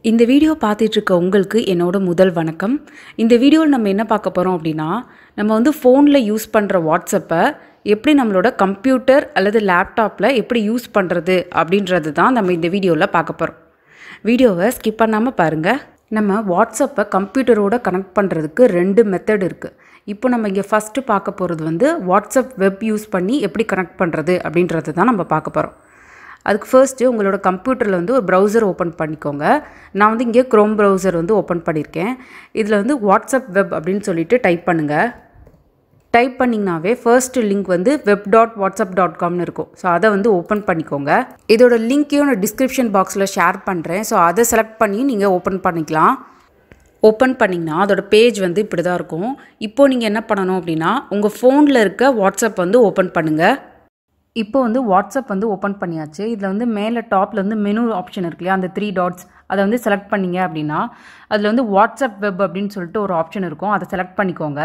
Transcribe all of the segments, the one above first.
இந்த வீடியோ பார்த்துட்டு இருக்க உங்களுக்கு என்னோட முதல் வணக்கம் இந்த வீடியோவில் நம்ம என்ன பார்க்க போகிறோம் அப்படின்னா நம்ம வந்து ஃபோனில் யூஸ் பண்ணுற வாட்ஸ்அப்பை எப்படி நம்மளோட கம்ப்யூட்டர் அல்லது லேப்டாப்பில் எப்படி யூஸ் பண்ணுறது அப்படின்றது தான் நம்ம இந்த வீடியோவில் பார்க்க போகிறோம் வீடியோவை ஸ்கிப் பண்ணாமல் பாருங்கள் நம்ம வாட்ஸ்அப்பை கம்ப்யூட்டரோட கனெக்ட் பண்ணுறதுக்கு ரெண்டு மெத்தட் இருக்குது இப்போ நம்ம இங்கே ஃபஸ்ட்டு பார்க்க போகிறது வந்து வாட்ஸ்அப் வெப் யூஸ் பண்ணி எப்படி கனெக்ட் பண்ணுறது அப்படின்றது தான் நம்ம பார்க்க போகிறோம் அதுக்கு ஃபர்ஸ்ட்டு உங்களோட கம்ப்யூட்டரில் வந்து ஒரு ப்ரௌசர் ஓப்பன் பண்ணிக்கோங்க நான் வந்து இங்கே க்ரோம் ப்ரௌசர் வந்து ஓப்பன் பண்ணியிருக்கேன் இதில் வந்து வாட்ஸ்அப் வெப் அப்படின்னு சொல்லிட்டு டைப் பண்ணுங்கள் டைப் பண்ணிங்கனாவே ஃபர்ஸ்ட் லிங்க் வந்து வெப் டாட் வாட்ஸ்அப் டாட் காம்னு இருக்கும் ஸோ அதை வந்து ஓப்பன் பண்ணிக்கோங்க இதோட லிங்க்கையும் நான் டிஸ்கிரிப்ஷன் பாக்ஸில் ஷேர் பண்ணுறேன் ஸோ அதை செலக்ட் பண்ணி நீங்கள் ஓப்பன் பண்ணிக்கலாம் ஓப்பன் பண்ணிங்கன்னா அதோட பேஜ் வந்து இப்படி தான் இருக்கும் இப்போது நீங்கள் என்ன பண்ணணும் அப்படின்னா உங்கள் ஃபோனில் இருக்க வாட்ஸ்அப் வந்து ஓப்பன் பண்ணுங்கள் இப்போ வந்து வாட்ஸ்அப் வந்து ஓப்பன் பண்ணியாச்சு இதில் வந்து மேலே டாப்பில் வந்து மெனு ஆப்ஷன் இருக்கு இல்லையா அந்த த்ரீ டாட்ஸ் அதை வந்து செலக்ட் பண்ணிங்க அப்படின்னா அதில் வந்து வாட்ஸ்அப் வெப் அப்படின்னு சொல்லிட்டு ஒரு ஆப்ஷன் இருக்கும் அதை செலக்ட் பண்ணிக்கோங்க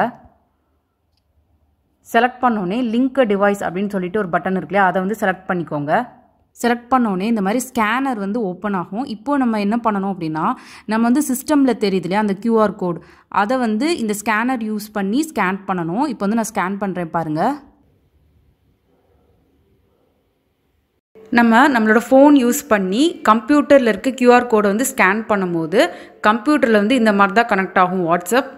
செலக்ட் பண்ணோடனே லிங்க் டிவைஸ் அப்படின்னு சொல்லிட்டு ஒரு பட்டன் இருக்கு இல்லையா அதை வந்து செலக்ட் பண்ணிக்கோங்க செலக்ட் பண்ணோடனே இந்த மாதிரி ஸ்கேனர் வந்து ஓப்பன் ஆகும் இப்போ நம்ம என்ன பண்ணணும் அப்படின்னா நம்ம வந்து சிஸ்டமில் தெரியுது இல்லையா அந்த கியூஆர் கோட் அதை வந்து இந்த ஸ்கேனர் யூஸ் பண்ணி ஸ்கேன் பண்ணணும் இப்போ வந்து நான் ஸ்கேன் பண்ணுறேன் பாருங்கள் நம்ம நம்மளோட ஃபோன் யூஸ் பண்ணி கம்ப்யூட்டரில் இருக்க கியூஆர் கோடை வந்து ஸ்கேன் பண்ணும்போது கம்ப்யூட்டரில் வந்து இந்த மாதிரி தான் கனெக்ட் ஆகும் வாட்ஸ்அப்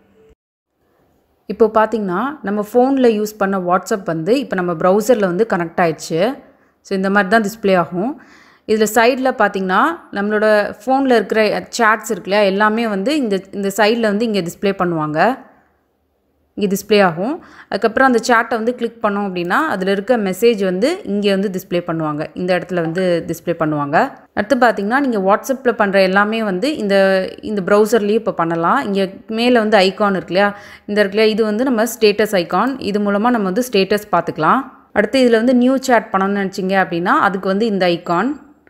இப்போ பார்த்தீங்கன்னா நம்ம ஃபோனில் யூஸ் பண்ண வாட்ஸ்அப் வந்து இப்போ நம்ம ப்ரௌசரில் வந்து கனெக்ட் ஆயிடுச்சு ஸோ இந்த மாதிரி தான் டிஸ்பிளே ஆகும் இதில் சைடில் பார்த்தீங்கன்னா நம்மளோட ஃபோனில் இருக்கிற சேட்ஸ் இருக்கு இல்லையா எல்லாமே வந்து இந்த இந்த சைடில் வந்து இங்கே டிஸ்பிளே பண்ணுவாங்க இங்கே டிஸ்பிளே ஆகும் அதுக்கப்புறம் அந்த சேட்டை வந்து கிளிக் பண்ணோம் அப்படின்னா அதில் இருக்க மெசேஜ் வந்து இங்கே வந்து டிஸ்பிளே பண்ணுவாங்க இந்த இடத்துல வந்து டிஸ்பிளே பண்ணுவாங்க அடுத்து பார்த்தீங்கன்னா நீங்கள் வாட்ஸ்அப்பில் பண்ணுற எல்லாமே வந்து இந்த இந்த ப்ரௌசர்லேயே இப்போ பண்ணலாம் இங்கே மேலே வந்து ஐகான் இருக்கு இல்லையா இந்த இருக்கு இல்லையா இது வந்து நம்ம ஸ்டேட்டஸ் ஐகான் இது மூலமாக நம்ம வந்து ஸ்டேட்டஸ் பார்த்துக்கலாம் அடுத்து இதில் வந்து நியூ சேட் பண்ணணும்னு நினச்சிங்க அப்படின்னா அதுக்கு வந்து இந்த ஐகான்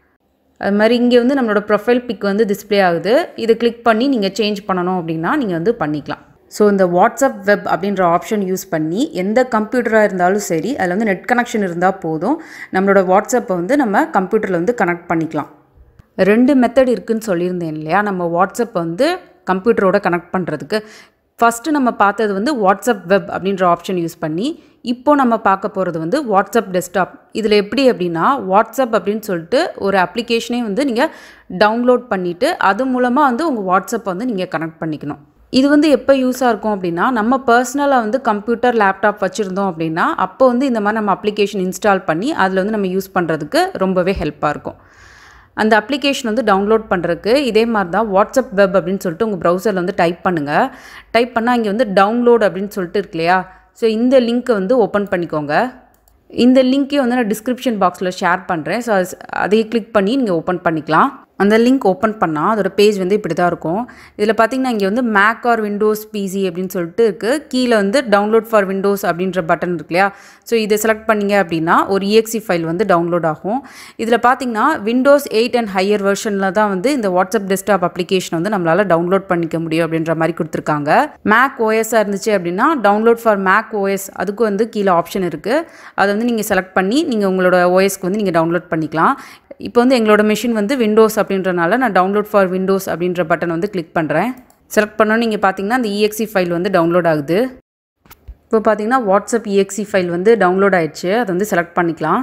அது மாதிரி இங்கே வந்து நம்மளோட ப்ரொஃபைல் பிக் வந்து டிஸ்பிளே ஆகுது இதை கிளிக் பண்ணி நீங்கள் சேஞ்ச் பண்ணணும் அப்படின்னா நீங்கள் வந்து பண்ணிக்கலாம் ஸோ இந்த வாட்ஸ்அப் வெப் அப்படின்ற ஆப்ஷன் யூஸ் பண்ணி எந்த கம்ப்யூட்டராக இருந்தாலும் சரி அதில் வந்து நெட் கனெக்ஷன் இருந்தால் போதும் நம்மளோட வாட்ஸ்அப்பை வந்து நம்ம கம்ப்யூட்டரில் வந்து கனெக்ட் பண்ணிக்கலாம் ரெண்டு மெத்தட் இருக்குதுன்னு சொல்லியிருந்தேன் இல்லையா நம்ம வாட்ஸ்அப்பை வந்து கம்ப்யூட்டரோட கனெக்ட் பண்ணுறதுக்கு ஃபஸ்ட்டு நம்ம பார்த்தது வந்து வாட்ஸ்அப் வெப் அப்படின்ற ஆப்ஷன் யூஸ் பண்ணி இப்போது நம்ம பார்க்க போகிறது வந்து வாட்ஸ்அப் டெஸ்க்டாப் இதில் எப்படி அப்படின்னா வாட்ஸ்அப் அப்படின்னு சொல்லிட்டு ஒரு அப்ளிகேஷனே வந்து நீங்கள் டவுன்லோட் பண்ணிவிட்டு அது மூலமாக வந்து உங்கள் வாட்ஸ்அப்பை வந்து நீங்கள் கனெக்ட் பண்ணிக்கணும் இது வந்து எப்போ யூஸாக இருக்கும் அப்படின்னா நம்ம பர்சனலாக வந்து கம்ப்யூட்டர் லேப்டாப் வச்சுருந்தோம் அப்படின்னா அப்போ வந்து இந்த மாதிரி நம்ம அப்ளிகேஷன் இன்ஸ்டால் பண்ணி அதில் வந்து நம்ம யூஸ் பண்ணுறதுக்கு ரொம்பவே ஹெல்ப்பாக இருக்கும் அந்த அப்ளிகேஷன் வந்து டவுன்லோட் பண்ணுறதுக்கு இதே மாதிரி தான் வாட்ஸ்அப் வெப் அப்படின்னு சொல்லிட்டு உங்கள் ப்ரௌசரில் வந்து டைப் பண்ணுங்கள் டைப் பண்ணால் இங்கே வந்து டவுன்லோட் அப்படின்னு சொல்லிட்டு இருக்கு இல்லையா ஸோ இந்த லிங்க்கை வந்து ஓப்பன் பண்ணிக்கோங்க இந்த லிங்க்கே வந்து நான் டிஸ்கிரிப்ஷன் பாக்ஸில் ஷேர் பண்ணுறேன் ஸோ அதையே கிளிக் பண்ணி நீங்கள் ஓப்பன் பண்ணிக்கலாம் அந்த லிங்க் ஓப்பன் பண்ணால் அதோட பேஜ் வந்து இப்படி தான் இருக்கும் இதில் பார்த்தீங்கன்னா இங்கே வந்து மேக் ஆர் விண்டோஸ் பிசி அப்படின்னு சொல்லிட்டு இருக்குது கீழே வந்து டவுன்லோட் ஃபார் விண்டோஸ் அப்படின்ற பட்டன் இருக்கு இல்லையா ஸோ இதை செலக்ட் பண்ணிங்க அப்படின்னா ஒரு இஎக்ஸி ஃபைல் வந்து டவுன்லோட் ஆகும் இதில் பார்த்தீங்கன்னா விண்டோஸ் எயிட் அண்ட் ஹையர் வெர்ஷனில் தான் வந்து இந்த வாட்ஸ்அப் டெஸ்க்டாப் அப்ளிகேஷன் வந்து நம்மளால் டவுன்லோட் பண்ணிக்க முடியும் அப்படின்ற மாதிரி கொடுத்துருக்காங்க மேக் ஓஎஸ்ஸாக இருந்துச்சு அப்படின்னா டவுன்லோட் ஃபார் மேக் ஓஎஸ் அதுக்கும் வந்து கீழே ஆப்ஷன் இருக்குது அதை வந்து நீங்கள் செலக்ட் பண்ணி நீங்கள் உங்களோட ஓஎஸ்க்கு வந்து நீங்கள் டவுன்லோட் பண்ணிக்கலாம் இப்போ வந்து எங்களோட மிஷின் வந்து விண்டோஸ் அப்படின்றனால நான் டவுன்லோட் ஃபார் விண்டோஸ் அப்படின்ற பட்டன் வந்து கிளிக் பண்ணுறேன் செலக்ட் பண்ணோன்னு நீங்கள் பார்த்தீங்கன்னா அந்த இஎக்ஸி ஃபைல் வந்து டவுன்லோட் ஆகுது இப்போ பார்த்தீங்கன்னா வாட்ஸ்அப் இஎக்ஸி ஃபைல் வந்து டவுன்லோட் ஆயிடுச்சு அதை வந்து செலக்ட் பண்ணிக்கலாம்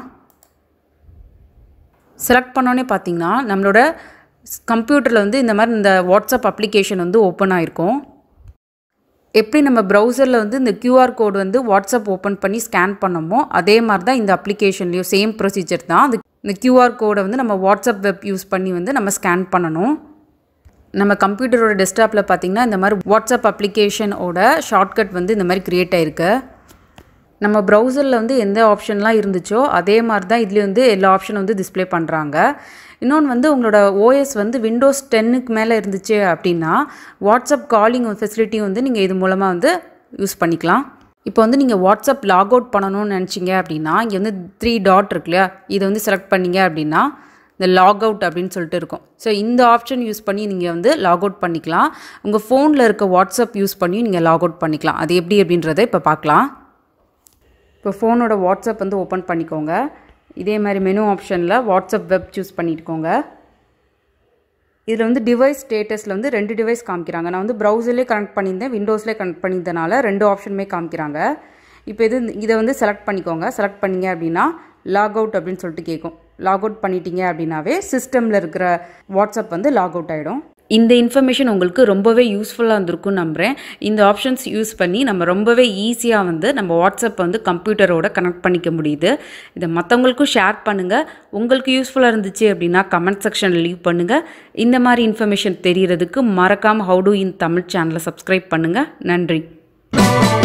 செலக்ட் பண்ணோன்னே பார்த்தீங்கன்னா நம்மளோட கம்ப்யூட்டரில் வந்து இந்த மாதிரி இந்த வாட்ஸ்அப் அப்ளிகேஷன் வந்து ஓப்பன் ஆகிருக்கும் எப்படி நம்ம ப்ரௌசரில் வந்து இந்த கியூஆர் கோடு வந்து வாட்ஸ்அப் ஓப்பன் பண்ணி ஸ்கேன் பண்ணோமோ அதே மாதிரி தான் இந்த அப்ளிகேஷன்லேயும் சேம் ப்ரொசீஜர் தான் அது இந்த கியூஆர் கோடை வந்து நம்ம வாட்ஸ்அப் வெப் யூஸ் பண்ணி வந்து நம்ம ஸ்கேன் பண்ணணும் நம்ம கம்ப்யூட்டரோட டெஸ்க்டாப்பில் பார்த்திங்கன்னா இந்த மாதிரி வாட்ஸ்அப் அப்ளிகேஷனோட ஷார்ட்கட் வந்து இந்த மாதிரி க்ரியேட் ஆகிருக்கு நம்ம ப்ரௌசரில் வந்து எந்த ஆப்ஷன்லாம் இருந்துச்சோ அதே மாதிரி தான் இதுலேயும் வந்து எல்லா ஆப்ஷனும் வந்து டிஸ்பிளே பண்ணுறாங்க இன்னொன்று வந்து உங்களோட ஓஎஸ் வந்து விண்டோஸ் டென்னுக்கு மேலே இருந்துச்சு அப்படின்னா வாட்ஸ்அப் காலிங் ஃபெசிலிட்டி வந்து நீங்கள் இது மூலமாக வந்து யூஸ் பண்ணிக்கலாம் இப்போ வந்து நீங்கள் வாட்ஸ்அப் லாக் அவுட் பண்ணணும்னு நினச்சிங்க அப்படின்னா இங்கே வந்து த்ரீ டாட் இருக்கு இல்லையா இதை வந்து செலக்ட் பண்ணிங்க அப்படின்னா இந்த லாக் அவுட் அப்படின்னு சொல்லிட்டு இருக்கும் ஸோ இந்த ஆப்ஷன் யூஸ் பண்ணி நீங்கள் வந்து லாக் அவுட் பண்ணிக்கலாம் உங்கள் ஃபோனில் இருக்க வாட்ஸ்அப் யூஸ் பண்ணி நீங்கள் லாக் அவுட் பண்ணிக்கலாம் அது எப்படி அப்படின்றத இப்போ பார்க்கலாம் இப்போ ஃபோனோட வாட்ஸ்அப் வந்து ஓப்பன் பண்ணிக்கோங்க இதே மாதிரி மெனு ஆப்ஷனில் வாட்ஸ்அப் வெப் சூஸ் பண்ணிட்டுக்கோங்க இதில் வந்து டிவைஸ் ஸ்டேட்டஸில் வந்து ரெண்டு டிவைஸ் காமிக்கிறாங்க நான் வந்து ப்ரௌசர்லேயே கனெக்ட் பண்ணியிருந்தேன் விண்டோஸ்லேயே கனெக்ட் பண்ணியிருந்தனால ரெண்டு ஆப்ஷனுமே காமிக்கிறாங்க இப்போ இது இதை வந்து செலக்ட் பண்ணிக்கோங்க செலக்ட் பண்ணீங்க அப்படின்னா லாக் அவுட் அப்படின்னு சொல்லிட்டு கேட்கும் லாக் அவுட் பண்ணிட்டீங்க அப்படின்னாவே சிஸ்டமில் இருக்கிற வாட்ஸ்அப் வந்து லாக் அவுட் ஆகிடும் இந்த இன்ஃபர்மேஷன் உங்களுக்கு ரொம்பவே யூஸ்ஃபுல்லாக இருந்திருக்கும்னு நம்புகிறேன் இந்த ஆப்ஷன்ஸ் யூஸ் பண்ணி நம்ம ரொம்பவே ஈஸியாக வந்து நம்ம வாட்ஸ்அப் வந்து கம்ப்யூட்டரோட கனெக்ட் பண்ணிக்க முடியுது இதை மற்றவங்களுக்கும் ஷேர் பண்ணுங்கள் உங்களுக்கு யூஸ்ஃபுல்லாக இருந்துச்சு அப்படின்னா கமெண்ட் செக்ஷனில் லீவ் பண்ணுங்கள் இந்த மாதிரி இன்ஃபர்மேஷன் தெரியறதுக்கு மறக்காமல் ஹவு டு இன் தமிழ் சேனலை சப்ஸ்கிரைப் பண்ணுங்கள் நன்றி